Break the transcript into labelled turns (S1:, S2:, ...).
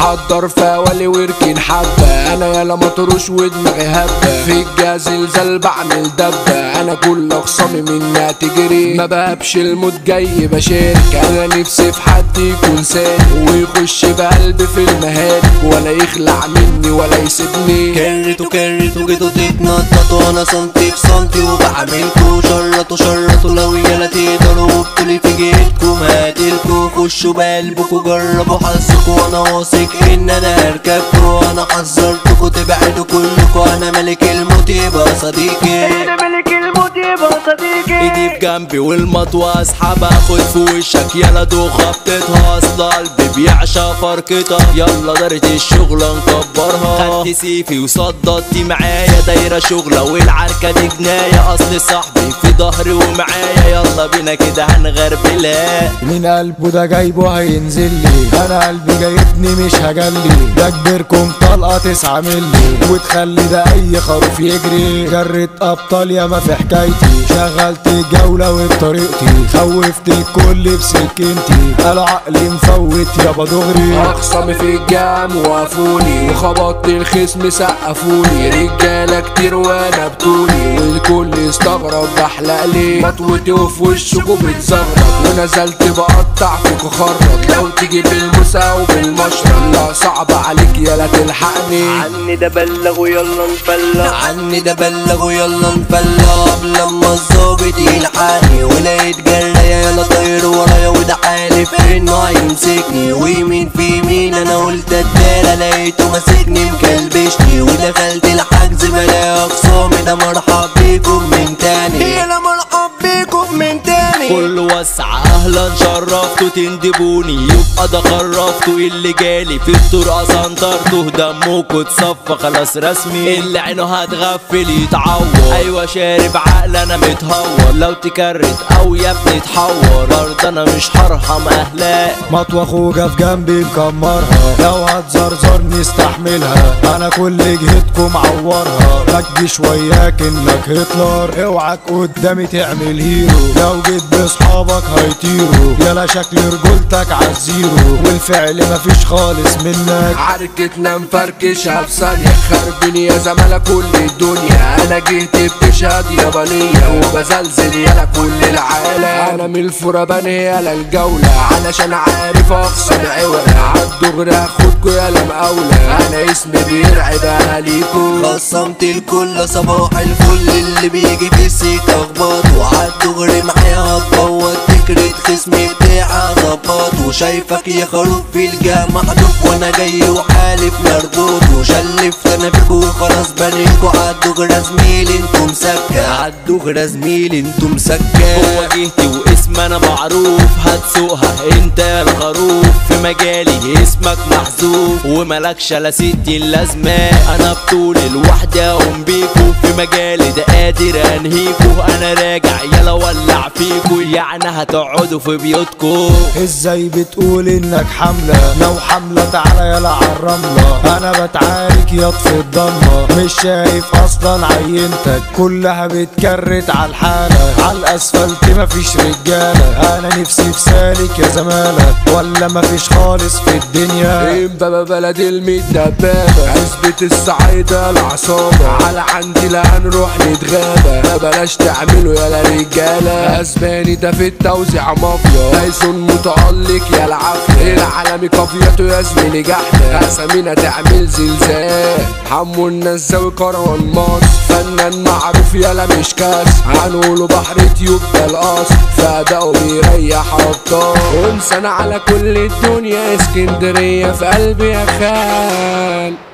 S1: حضر فوالي واركن حبة انا يالا مطروش ودماغي هبة في الجاز الزل بعمل دبة انا كل اخصامي منها تجري ما بهبش الموت جاي بشارك انا نفسي في حد يكون سالك ويخش بقلبي في المهالك ولا يخلع مني ولا يسيبني
S2: كرتوا كرتوا جيتوا تتنططوا انا سنتي في سنتي وبعملكوا شرطوا شرطوا لو يلا تقدروا وبطولي في جيتكم هاتلكوا خشوا بقلبكوا جربوا حظكوا وانا واثق ان انا هركبكوا انا حذرتكوا تبعدوا كلكوا انا ملك الموت يبقى صديقي
S3: ملك الموت يبقى صديقي
S2: ايدي في جنبي والمطوة اسحب اخد في وشك يلا دوخة بتتهصل قلبي بيعشى فركتها يلا دارت الشغلة نكبرها خدت سيفي وصددتي معايا دايرة شغلة والعركة دي جناية اصل صاحبي في ظهري ومعايا يلا بينا كده هنغربلها
S4: من قلبه ده جايبه هينزل لي انا قلبي جايبني مش هجلي ده كبركم طلقه تسعة ملي وتخلي ده اي خروف يجري جرت ابطال ياما في حكايتي شغلت الجولة وبطريقتي خوفت الكل بسكنتي قالوا عقلي مفوت يابا دغري
S1: اخصامي في الجام وقفوني وخبطت الخصم سقفوني رجاله كتير وانا بطولي والكل استغرب بحلق ليه مطوتي وفي وشكوا بتزغرط ونزلت بقطع فيك وخرط لو تيجي بالموسى وبالمشرط لا صعب عليك يلا تلحقني
S3: عني ده بلغ ويلا نفلق
S2: عني ده بلغوا يلا نفلق قبل لما الظابط يلحقني ولقيت جراية يلا طاير ورايا وده حالف انه هيمسكني ويمين في يمين انا قلت اتدارى لقيته ماسكني مكلبشني ودخلت الحجز بلاقي اخصامي ده مرحب بيكم من تاني يلا مرحب بيكم من تاني كل وسع اهلا شرفتوا تندبوني يبقى ده خرفتوا اللي جالي في الطرقه سنطرته دمكوا اتصفى خلاص رسمي اللي عينه هتغفل يتعور ايوه شارب عقل انا متهور لو تكرت او يا ابني تحور برضه انا مش هرحم اهلاك
S4: مطوة خوجة في جنبي مكمرها لو هتزرزرني استحملها انا كل جهتكم معورها مجيش وياك انك هتلر اوعك قدامي تعمل هيرو لو جيت باصحابك هيطيروا يلا شكل رجولتك عالزيرو والفعل مفيش خالص منك
S1: عركتنا مفركشها في ثانية خربني يا زمالة كل الدنيا انا جيت بتشهد يابانية وبزلزل يالا كل العالم انا من الفربان يالا الجولة علشان عارف اخسر عوض عالدغري اخدكوا يالا مقاولة انا اسمي بيرعب اهاليكوا
S2: خصمت الكل صباح الفل اللي بيجي في السكة اخبط وعالدغري معايا هتبوط فكرة خصمي بتاعها ظبط وشايفك يا خروف في الجامع محدوف وانا جاي وحالف مردود وشلفت انا فيكوا وخلاص بنيكوا عالدغري زميلي انتوا مسكة عالدغري زميلي انتوا مسكة هو جهتي واسم انا معروف هتسوقها انت يا الخروف في مجالي اسمك محذوف وملكش لا ستي اللازمة انا بطولي لوحدي اقوم بيكو في مجالي ده قادر انهيكو انا راجع يلا ولع فيكو يعني هتقعدوا في بيوتكو
S4: ازاي بتقول انك حملة لو حملة تعالى يلا عالرملة انا بتعارك يا في الضمة مش شايف اصلا عينتك كلها بتكرت عالحالة عالاسفلت مفيش رجالة انا نفسي في سالك يا زمالة ولا مفيش خالص في الدنيا
S1: امبابة بلد الميت دبابة عزبة الصعايدة العصابة على عندي لا هنروح نتغابى ما بلاش تعملوا يالا رجالة اسباني ده في التوزيع مافيا تايسون متألق يا العافية العالمي قافيته يا زميلي جحدة اسامينا تعمل زلزال حمو النزاوي كروان مصر فنان معروف يالا مش كاس هنقوله بحر تيوب ده القصر فأداؤه بيريح أبطال وانسان على كل الدنيا اسكندرية في قلبي يا خال